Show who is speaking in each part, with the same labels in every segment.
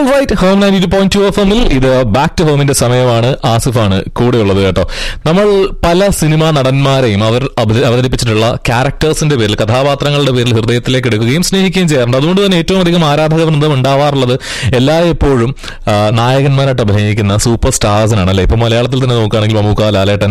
Speaker 1: Right home ninety two point two F എമ്മിൽ ഇത് back to ഹോമിന്റെ സമയമാണ് ആസിഫാണ് കൂടെയുള്ളത് കേട്ടോ നമ്മൾ പല സിനിമാ നടന്മാരെയും അവർ അവത- അവതരിപ്പിച്ചിട്ടുള്ള ക്യാരക്ടേഴ്സിന്റെ പേരിൽ കഥാപാത്രങ്ങളുടെ പേരിൽ ഹൃദയത്തിലേക്ക് എടുക്കുകയും സ്നേഹിക്കുകയും ചെയ്യാറുണ്ട് അതുകൊണ്ട് തന്നെ ഏറ്റവും അധികം ആരാധക വൃന്ദം ഉണ്ടാവാറുള്ളത് എല്ലായ്പ്പോഴും ആ, നായകന്മാരായിട്ട് അഭിനയിക്കുന്ന സൂപ്പർ സ്റ്റാർസിനാണ് അല്ലെ ഇപ്പൊ മലയാളത്തിൽ തന്നെ നോക്കുകയാണെങ്കിൽ മമ്മൂക്ക ലാലേട്ടൻ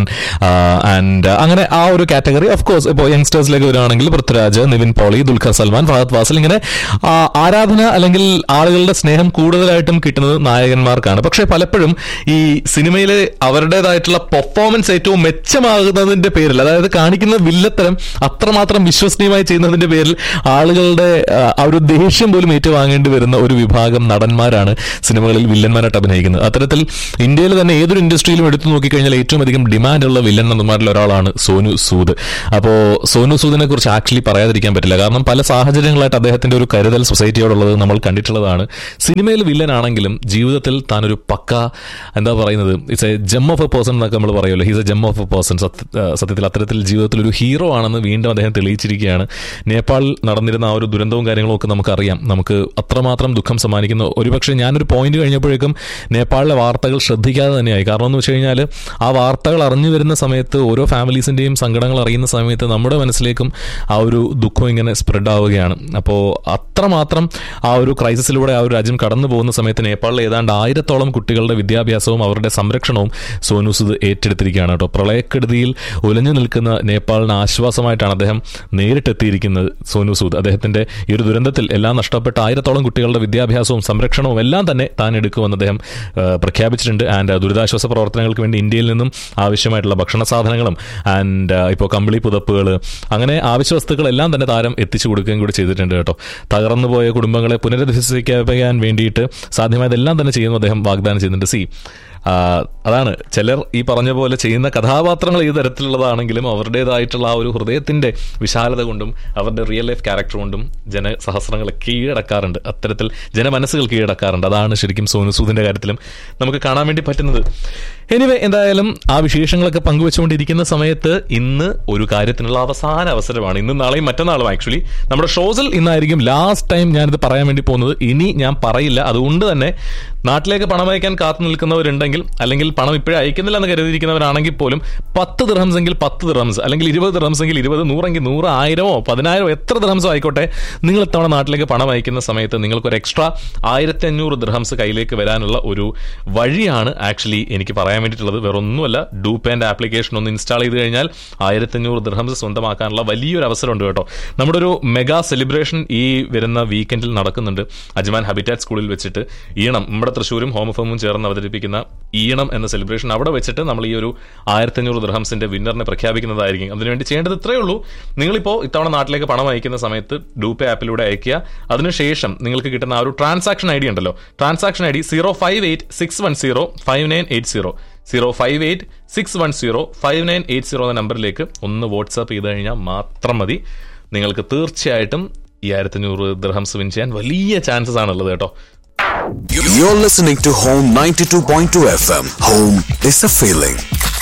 Speaker 1: ആൻഡ് അങ്ങനെ ആ ഒരു കാറ്റഗറി ഓഫ് കോഴ്സ് ഇപ്പോൾ യങ്സ്റ്റേഴ്സിലേക്ക് വരികയാണെങ്കിൽ പൃഥ്വിരാജ് നിവിൻ പോളി ദുൽഖർ സൽമാൻ ഫഹദ് ഫാസിൽ ഇങ്ങനെ ആ, ആരാധന അല്ലെങ്കിൽ ആളുകളുടെ സ്നേഹം കൂടുതലായിട്ടും കിട്ടുന്നത് നായകന്മാർക്കാണ് പക്ഷെ പലപ്പോഴും ഈ സിനിമയിലെ അവരുടേതായിട്ടുള്ള പെർഫോമൻസ് ഏറ്റവും മെച്ചമാകുന്നതിന്റെ പേരിൽ അതായത് കാണിക്കുന്ന വില്ലത്തരം അത്രമാത്രം വിശ്വസനീയമായി ചെയ്യുന്നതിന്റെ പേരിൽ ആളുകളുടെ ആ, ആ ഒരു ദേഷ്യം പോലും ഏറ്റുവാങ്ങേണ്ടി വരുന്ന ഒരു വിഭാഗം നടന്മാരാണ് സിനിമകളിൽ വില്ലന്മാരായിട്ട് അഭിനയിക്കുന്നത് അത്തരത്തിൽ ഇന്ത്യയിൽ തന്നെ ഏതൊരു ഇൻഡസ്ട്രിയിലും എടുത്തു നോക്കിക്കഴിഞ്ഞാൽ ഏറ്റവും അധികം ഡിമാൻഡുള്ള വില്ലൻ നടന്മാരിൽ ഒരാളാണ് സോനു സൂദ് അപ്പോ സോനു സൂദിനെ കുറിച്ച് ആക്ച്വലി പറയാതിരിക്കാൻ പറ്റില്ല കാരണം പല സാഹചര്യങ്ങളായിട്ട് അദ്ദേഹത്തിന്റെ ഒരു കരുതൽ സൊസൈറ്റിയോടുള്ളത് നമ്മൾ കണ്ടിട്ടുള്ളതാണ് സിനിമയിൽ വില്ലൻ ആണെങ്കിലും ജീവിതത്തിൽ താനൊരു പക്ക എന്താ പറയുന്നത് it's a gem of a person എന്നൊക്കെ നമ്മൾ പറയുമല്ലോ he's a gem of a person സത്യത്തിൽ അത്തരത്തിൽ ജീവിതത്തിൽ ഒരു ഹീറോ ആണെന്ന് വീണ്ടും അദ്ദേഹം തെളിയിച്ചിരിക്കുകയാണ് നേപ്പാളിൽ നടന്നിരുന്ന ആ ഒരു ദുരന്തവും കാര്യങ്ങളും ഒക്കെ നമുക്കറിയാം നമുക്ക് അത്രമാത്രം ദുഃഖം സമ്മാനിക്കുന്ന ഒരുപക്ഷെ ഞാനൊരു പോയിന്റ് കഴിഞ്ഞപ്പോഴേക്കും നേപ്പാളിലെ വാർത്തകൾ ശ്രദ്ധിക്കാതെ തന്നെയായി കാരണം എന്ന് വെച്ച് കഴിഞ്ഞാൽ ആ വാർത്തകൾ അറിഞ്ഞു വരുന്ന സമയത്ത് ഓരോ ഫാമിലീസിന്റെയും സങ്കടങ്ങൾ അറിയുന്ന സമയത്ത് നമ്മുടെ മനസ്സിലേക്കും ആ ഒരു ദുഃഖം ഇങ്ങനെ സ്പ്രെഡ് ആവുകയാണ് അപ്പോൾ അത്രമാത്രം ആ ഒരു ക്രൈസിസിലൂടെ ആ ഒരു രാജ്യം കടന്നു പോകുന്ന സമയത്ത് നേപ്പാളിൽ ഏതാണ്ട് ആയിരത്തോളം കുട്ടികളുടെ വിദ്യാഭ്യാസവും അവരുടെ സംരക്ഷണവും സോനു സുദ് ഏറ്റെടുത്തിരിക്കുകയാണ് കേട്ടോ പ്രളയക്കെടുതിയിൽ ഉലഞ്ഞു നിൽക്കുന്ന നേപ്പാളിന് ആശ്വാസമായിട്ടാണ് അദ്ദേഹം നേരിട്ടെത്തിയിരിക്കുന്നത് സോനു സൂദ് അദ്ദേഹത്തിന്റെ ഈ ഒരു ദുരന്തത്തിൽ എല്ലാം നഷ്ടപ്പെട്ട ആയിരത്തോളം കുട്ടികളുടെ വിദ്യാഭ്യാസവും സംരക്ഷണവും എല്ലാം തന്നെ താൻ എടുക്കുമെന്ന് അദ്ദേഹം ആ, പ്രഖ്യാപിച്ചിട്ടുണ്ട് ആൻഡ് ദുരിതാശ്വാസ പ്രവർത്തനങ്ങൾക്ക് വേണ്ടി ഇന്ത്യയിൽ നിന്നും ആവശ്യമായിട്ടുള്ള ഭക്ഷണ സാധനങ്ങളും ആൻഡ് ഇപ്പോൾ കമ്പിളി പുതപ്പുകൾ അങ്ങനെ ആവശ്യ വസ്തുക്കളെല്ലാം തന്നെ താരം എത്തിച്ചു കൊടുക്കുകയും കൂടി ചെയ്തിട്ടുണ്ട് കേട്ടോ തകർന്നു പോയ കുടുംബങ്ങളെ പുനരധിവസിക്കാൻ വേണ്ടിയിട്ട് സാധ്യമായതെല്ലാം തന്നെ ചെയ്യുന്നു അദ്ദേഹം വാഗ്ദാനം ചെയ്യുന്നുണ്ട് സി ആ, അതാണ് ചിലർ ഈ പറഞ്ഞ പോലെ ചെയ്യുന്ന കഥാപാത്രങ്ങൾ ഈ തരത്തിലുള്ളതാണെങ്കിലും അവരുടേതായിട്ടുള്ള ആ ഒരു ഹൃദയത്തിന്റെ വിശാലത കൊണ്ടും അവരുടെ റിയൽ ലൈഫ് ക്യാരക്ടർ കൊണ്ടും ജനസഹസ്രങ്ങളെ കീഴടക്കാറുണ്ട് അത്തരത്തിൽ ജനമനസ്സുകൾ കീഴടക്കാറുണ്ട് അതാണ് ശരിക്കും സോനു സൂദിന്റെ കാര്യത്തിലും നമുക്ക് കാണാൻ വേണ്ടി പറ്റുന്നത് എനിവേ എന്തായാലും ആ വിശേഷങ്ങളൊക്കെ പങ്കുവെച്ചുകൊണ്ടിരിക്കുന്ന സമയത്ത് ഇന്ന് ഒരു കാര്യത്തിനുള്ള അവസാന അവസരമാണ് ഇന്നും നാളെയും മറ്റന്നാളും ആക്ച്വലി നമ്മുടെ ഷോസിൽ ഇന്നായിരിക്കും ലാസ്റ്റ് ടൈം ഞാനിത് പറയാൻ വേണ്ടി പോകുന്നത് ഇനി ഞാൻ പറയില്ല അതുകൊണ്ട് തന്നെ നാട്ടിലേക്ക് പണം അയക്കാൻ കാത്തു നിൽക്കുന്നവരുണ്ടെങ്കിൽ അല്ലെങ്കിൽ പണം ഇപ്പോഴും അയക്കുന്നില്ല എന്ന് കരുതിയിരിക്കുന്നവരാണെങ്കിൽ പോലും പത്ത് ദിർഹംസ് എങ്കിൽ പത്ത് ദിർഹംസ് അല്ലെങ്കിൽ ഇരുപത് ദിർഹംസ് എങ്കിൽ ഇരുപത് നൂറെങ്കിൽ നൂറ് ആയിരമോ പതിനായിരമോ എത്ര ദിർഹംസോ ആയിക്കോട്ടെ നിങ്ങൾ ഇത്തവണ നാട്ടിലേക്ക് പണം അയക്കുന്ന സമയത്ത് നിങ്ങൾക്ക് ഒരു എക്സ്ട്രാ ആയിരത്തി അഞ്ഞൂറ് ദിർഹംസ് കയ്യിലേക്ക് വരാനുള്ള ഒരു വഴിയാണ് ആക്ച്വലി എനിക്ക് പറയാൻ വേണ്ടിയിട്ടുള്ളത് വേറെ ഒന്നുമല്ല ഡൂപ്പ് ആൻഡ് ആപ്ലിക്കേഷൻ ഒന്ന് ഇൻസ്റ്റാൾ ചെയ്ത് കഴിഞ്ഞാൽ ആയിരത്തി അഞ്ഞൂറ് ദിർഹംസ് സ്വന്തമാക്കാനുള്ള വലിയൊരു അവസരമുണ്ട് കേട്ടോ നമ്മുടെ ഒരു മെഗാ സെലിബ്രേഷൻ ഈ വരുന്ന വീക്കെൻഡിൽ നടക്കുന്നുണ്ട് അജ്മാൻ ഹബിറ്റാറ്റ് സ്കൂളിൽ വെച്ചിട്ട് ഈണം നമ്മുടെ തൃശ്ശൂരും ഹോം ഫോമും ചേർന്ന് അവതരിപ്പിക്കുന്ന ഈണം എന്ന സെലിബ്രേഷൻ അവിടെ വെച്ചിട്ട് നമ്മൾ ഈ ഒരു ആയിരത്തി അഞ്ഞൂറ് ദിർഹംസിന്റെ വിന്നറിനെ പ്രഖ്യാപിക്കുന്നതായിരിക്കും അതിനുവേണ്ടി ചെയ്യേണ്ടത് ഇത്രയേ ഉള്ളൂ നിങ്ങളിപ്പോൾ ഇത്തവണ നാട്ടിലേക്ക് പണം അയക്കുന്ന സമയത്ത് ഡൂപ്പേ ആപ്പിലൂടെ അയക്കുക അതിനുശേഷം നിങ്ങൾക്ക് കിട്ടുന്ന ആ ഒരു ട്രാൻസാക്ഷൻ ഐ ഡി ഉണ്ടല്ലോ transaction I D zero five eight six one zero five nine eight zero zero five eight six one zero five nine eight zero എന്ന നമ്പറിലേക്ക് ഒന്ന് വാട്സാപ്പ് ചെയ്ത് കഴിഞ്ഞാൽ മാത്രം മതി നിങ്ങൾക്ക് തീർച്ചയായിട്ടും ഈ ആയിരത്തഞ്ഞൂറ് ദിർഹംസ് വിൻ ചെയ്യാൻ വലിയ ചാൻസസ് ആണുള്ളത് കേട്ടോ
Speaker 2: You're listening to Home 92.2 FM. Home is a feeling.